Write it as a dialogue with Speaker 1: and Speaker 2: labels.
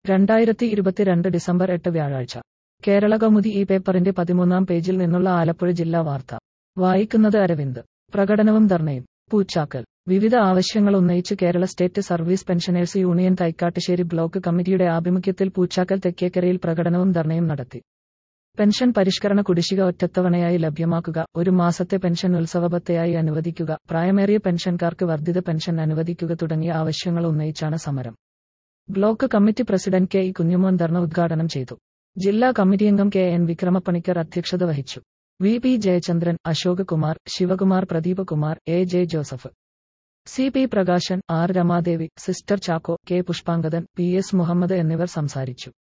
Speaker 1: രണ്ടായിരത്തി ഇരുപത്തിരണ്ട് ഡിസംബർ എട്ട് വ്യാഴാഴ്ച കേരള കൗമുദി ഈ പേപ്പറിന്റെ പതിമൂന്നാം പേജിൽ നിന്നുള്ള ആലപ്പുഴ ജില്ലാ വാർത്ത വായിക്കുന്നത് അരവിന്ദ് പ്രകടനവും ധർണയും പൂച്ചാക്കൽ വിവിധ ആവശ്യങ്ങൾ ഉന്നയിച്ച് Kerala state service pensioners union Thaikkattussery block കമ്മിറ്റിയുടെ ആഭിമുഖ്യത്തിൽ പൂച്ചാക്കൽ തെക്കേക്കരയിൽ പ്രകടനവും ധർണയും നടത്തി പെൻഷൻ പരിഷ്കരണ കുടിശ്ശിക ഒറ്റത്തവണയായി ലഭ്യമാക്കുക ഒരു മാസത്തെ പെൻഷൻ ഉത്സവബത്തയായി അനുവദിക്കുക പ്രായമേറിയ പെൻഷൻകാർക്ക് വർദ്ധിത പെൻഷൻ അനുവദിക്കുക തുടങ്ങിയ ആവശ്യങ്ങൾ ഉന്നയിച്ചാണ് സമരം block committee president K E Kunjumon ധർണ ഉദ്ഘാടനം ചെയ്തു ജില്ലാ കമ്മിറ്റി അംഗം കെ എൻ വിക്രമപ്പണിക്കർ അധ്യക്ഷത വഹിച്ചു V P Jayachandran Ashok Kumar Sivakumar Pradeep Kumar A J Joseph C P Prakashan R Ramadevi sister Chacko K Pushpangadan P S Muhammad എന്നിവർ സംസാരിച്ചു